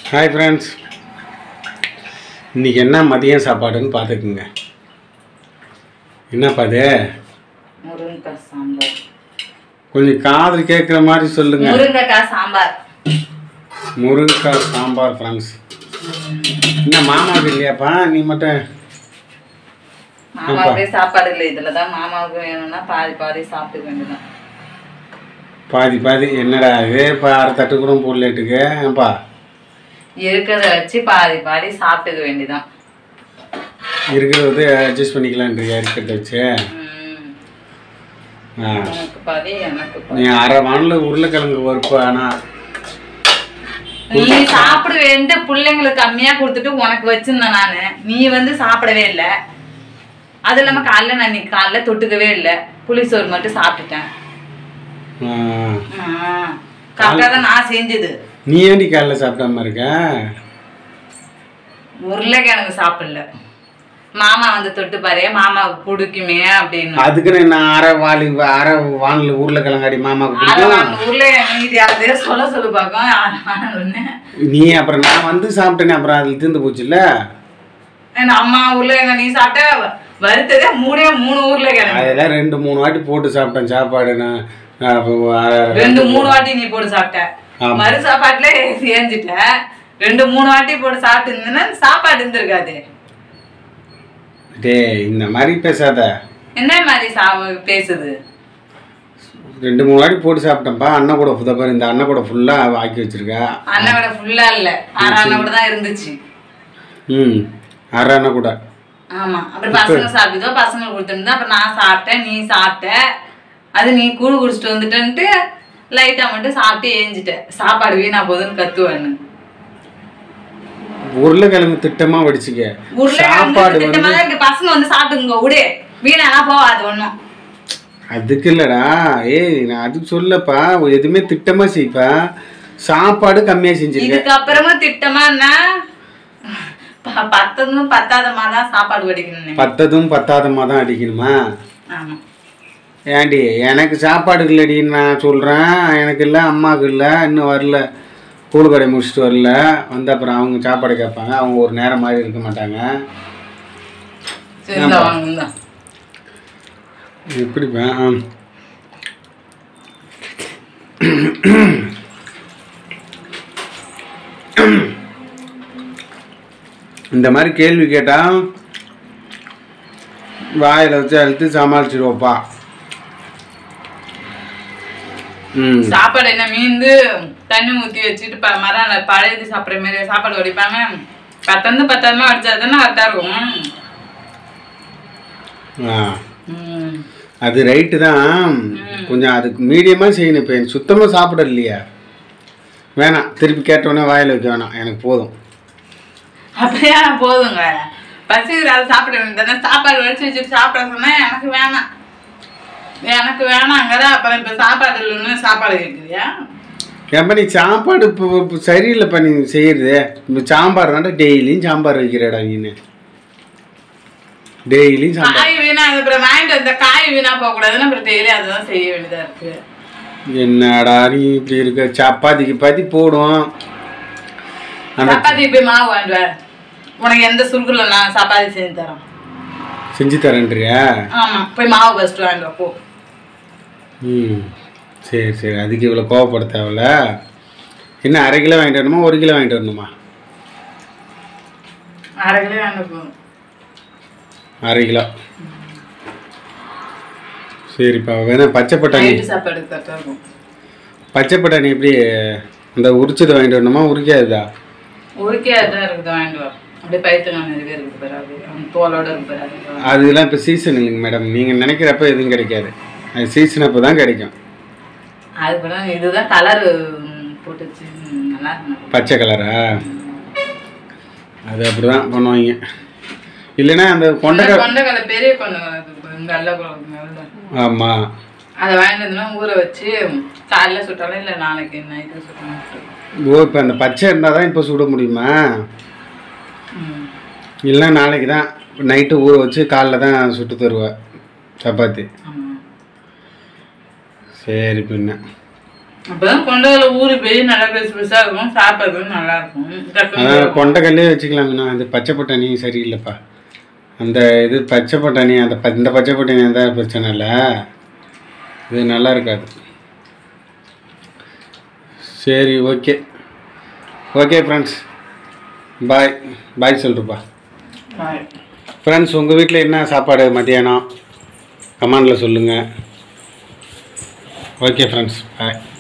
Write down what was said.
Hi friends இன்னைக்கு என்ன மதியம் சாப்பாடுன்னு பார்த்துக்குங்க என்னப்பா அது முருங்கைக்காய் சாம்பார் கொஞ்சம் காதில் கேட்குற மாதிரி சொல்லுங்க முருங்கைக்காய் சாம்பார் முருங்கைக்காய் சாம்பார் ஃப்ரெண்ட்ஸ் என்ன மாமாவுக்கு இல்லையாப்பா நீ மட்டும் மாமாவுக்கு சாப்பாடு இல்லை இதுல தான் மாமாவுக்கு வேணும்னா பாதி பாதி சாப்பிட்டுக்க வேண்டியதான் பாதி பாதி என்னடா இது இப்போ அரை தட்டு கூட போடலேட்டுக்கு ஏன்பா இருக்கிறத வச்சு பாதி பாதி சாப்பிட்டுக்க வேண்டியதான் இருக்கிறத வந்து அட்ஜஸ்ட் பண்ணிக்கலான்றியா இருக்கிறத வச்சு ம். ஆ உனக்கு பாதி எனக்கு பாதி நீ அரை வானில் உருளைக்கிழங்கு வறுப்பு ஆனால் நீ சாப்பிடுவேன்ட்டு பிள்ளைங்களுக்கு கம்மியா கொடுத்துட்டு உனக்கு வச்சிருந்தேன் நானு நீ வந்து சாப்பிடவே இல்லை அது இல்லாம காலைல நான் இன்னைக்கு காலைல தொட்டுக்கவே இல்லை புளிசோறு மட்டும் சாப்பிட்டுட்டேன் கரெக்டாக தான் நான் செஞ்சது நீ ஏண்டி காலைல சாப்பிடாம இருக்க உருளைக்கிழங்கு சாப்பிடல மாமா வந்து தொட்டு பாரு மாமாவுக்கு பிடிக்குமே அப்படின்னு அதுக்குன்னு நான் அரை வாலி அரை வானில் உருளைக்கிழங்காடி மாமாவுக்கு அரை பிடிக்கும் வாங்க உருளைக்கிழங்கு இது யாரு சொல்ல சொல்லு பார்க்கும் அரை வாங்க ஒண்ணு நீ அப்புறம் நான் வந்து சாப்பிட்டேனே அப்புறம் அதில் தீர்ந்து போச்சுல்ல என் அம்மா உருளைக்கிழங்கு நீ சாப்பிட்ட வறுத்ததே மூணே மூணு உருளைக்கிழங்கு அதெல்லாம் ரெண்டு மூணு வாட்டி போட்டு சாப்பிட்டேன் சாப்பாடு நான் நான் அப்போ அரை- ரெண்டு மூணு வாட்டி நீ போட்டு சாப்பிட்ட ஆமா. மறு சாப்பாட்டுல சேர்ந்துட்ட ரெண்டு மூணு வாட்டி போட்டு சாப்பிட்டு இருந்தேன்னா சாப்பாடு இருந்திருக்காது டேய் இந்த மாதிரி பேசாத என்ன மாதிரி சா பேசுது ரெண்டு மூணு வாட்டி போட்டு சாப்பிட்டேன்ப்பா அண்ணன் கூட புத பாரு இந்த அண்ணன் கூட ஃபுல்லாக ஆக்கி வச்சிருக்கா அண்ணன் கூட ஃபுல்லா இல்ல ஆறு அண்ணன் கூட தான் இருந்துச்சு ம் அரை அண்ணன் கூட ஆமா அப்புறம் பசங்க சாப்பிட்டதோ பசங்களுக்கு கொடுத்துருந்தா அப்புறம் நான் சாப்பிட்டேன் நீ சாப்பிட்ட அது நீ கூழ் குடிச்சிட்டு வந்துட்டேன்ட்டு லைட்டா மட்டும் சாப்பிட்டு ஏஞ்சிட்ட சாப்பாடு வீணா போகுதுன்னு கத்துவேன்னு உருளைக்கிழங்கு திட்டமாக வடிச்சுக்க சாப்பாடு உருளைக்கிழங்கு வந்து திட்டமா தான் இருக்கு பசங்க வந்து சாப்பிட்டுங்க விடு வீணாலாம் போகாது ஒண்ணும் அதுக்கு இல்லைடா ஏய் நான் அதுக்கு சொல்லப்பா எதுவுமே திட்டமாக செய்ப்பா சாப்பாடு கம்மியாக செஞ்சிருக்க இதுக்கப்புறமும் திட்டமா என்ன ப- பத்ததும் பத்தாதமா தான் சாப்பாடு வடிக்கணும் பத்ததும் பத்தாதமாக தான் அடிக்கணுமா ஆமா ஏண்டி எனக்கு சாப்பாடு இல்லடின்னு நான் சொல்கிறேன் எனக்கு இல்லை அம்மாவுக்கு இல்லை இன்னும் வரல கூழ் கடை முடிச்சுட்டு வரல வந்து அப்புறம் அவங்க சாப்பாடு கேட்பாங்க அவங்க ஒரு நேரம் மாதிரி இருக்க மாட்டாங்க சரி இந்தா வாங்க இந்தா. எப்படிப்பா ஆ. இந்த மாதிரி கேள்வி கேட்டால் வாயில் வச்சு அழுத்து சமாளிச்சிடுவோப்பா ம் சாப்பாடு என்ன மீந்து தண்ணி ஊத்தி வச்சுட்டு ப மரம் பழையது சாப்பிட்ற மாதிரி சாப்பாடு வடிப்பாங்க பத்தந்து பத்தாயிரமா வடிச்சா தானே கரெக்டாக இருக்கும் ஆ ம். அது ரைட்டு தான் கொஞ்சம் அதுக்கு மீடியமாக செய்யணும் இப்போ எனக்கு சுத்தமாக சாப்பிட இல்லையா வேணாம் திருப்பி கேட்டோன்னே வாயில் வைக்க வேணாம் எனக்கு போதும் அப்படியே போதுங்க பசிக்கிற அதை சாப்பிட வேண்டியதானே சாப்பாடு வடிச்சு வச்சுட்டு சாப்பிட சொன்னா எனக்கு வேணாம் எனக்கு வேணாங்கிற அப்புறம் இப்போ சாப்பாடு இல்லைன்னு சாப்பாடு கேட்குறியா ஏன்பா நீ சாப்பாடு இப்போ இப்போ சரியில்லைப்பா நீ செய்யறது இப்போ சாம்பார் தாண்டா டெய்லியும் சாம்பார் வைக்கிறடா நீனு டெய்லியும் சாம்பார் காய் வீணா அப்புறம் வாங்கிட்டு வந்த காய் வீணா போகக்கூடாதுன்னு அப்புறம் டெய்லி அதுதான் செய்ய வேண்டியதா இருக்கு என்னடா நீ இப்படி இருக்க சப்பாத்திக்கு பாத்தி போடும் அந்த சப்பாத்தி போய் மாவு வாங்கிட்டு வர உனக்கு எந்த சுருக்குல நான் சப்பாத்தி செஞ்சு தரேன் செஞ்சு தரேன்றியா ஆமா போய் மாவு ஃபஸ்ட்டு வாங்கிட்டு வா போ ம் சரி சரி அதுக்கு இவ்வளோ கோவப்பட தேவையில்ல என்ன அரை கிலோ வாங்கிட்டு வரணுமா ஒரு கிலோ வாங்கிட்டு வரணுமா அரை கிலோ வாங்கிட்டு போகணும் அரை கிலோ சரிப்பா வேணா பச்சை பட்டாணி நைட்டு சாப்பாடு கரெக்டாக இருக்கும் பச்சை பட்டாணி எப்படி அந்த உரிச்சதை வாங்கிட்டு வரணுமா உரிக்காததா உருக்கே தான் இருக்குது வாங்கிட்டு வா அப்படியே பயிற்று நிறைய இருக்குது பாரு அது அந்த தோலோட இருக்கு பாரு அது அதெல்லாம் இப்போ சீசன் இல்லைங்க மேடம் நீங்கள் நினைக்கிறப்ப எதுவும் கிடைக்காது அது சீசன் அப்போ தான் கிடைக்கும் அது கூட இதுதான் கலர் போட்டு வச்சு ம், நல்லா இருக்கும் பச்சை கலரா அது அப்படி தான் பண்ணுவாங்க இல்லைன்னா அந்த கொண்டைக்காய் கொண்டைக்கடலை பெரிய கொண்டைக்கடலை இருக்கு இங்கே அல்ல குழம்பு ஆமாம் அதை வாங்கிட்டு வந்தோம்னா ஊற வச்சு காலைல சுட்டாலும் இல்லை நாளைக்கு நைட்டு சுட்டணும் ஓ இப்போ அந்த பச்சை இருந்தால் தான் இப்போ சுட முடியுமா ம் இல்லைன்னா நாளைக்கு தான் நைட்டு ஊற வச்சு காலைல தான் சுட்டு தருவேன் சப்பாத்தி ஆமாம் சரி பின்ன அப்பதான் கொண்டதுல ஊறி போய் நல்லா பெருசு பெருசா இருக்கும் சாப்பிட்றதுக்கு நல்லா இருக்கும் டக்குனு அதான் கொண்டைக்கல்லே வச்சுக்கலாம்ண்ணா அது பச்சை பட்டாணி சரியில்லைப்பா அந்த இது பச்சை பட்டாணி அந்த ப- இந்த பச்சை பட்டாணி எந்த பிரச்சனை இல்லை இது நல்லா இருக்காது சரி okay okay friends bye bye சொல்லிட்டுப்பா Bye. ஃப்ரெண்ட்ஸ் உங்கள் வீட்டில் என்ன சாப்பாடு மத்தியானம் கமெண்டில் சொல்லுங்கள் ஓகே ஃப்ரெண்ட்ஸ் பாய்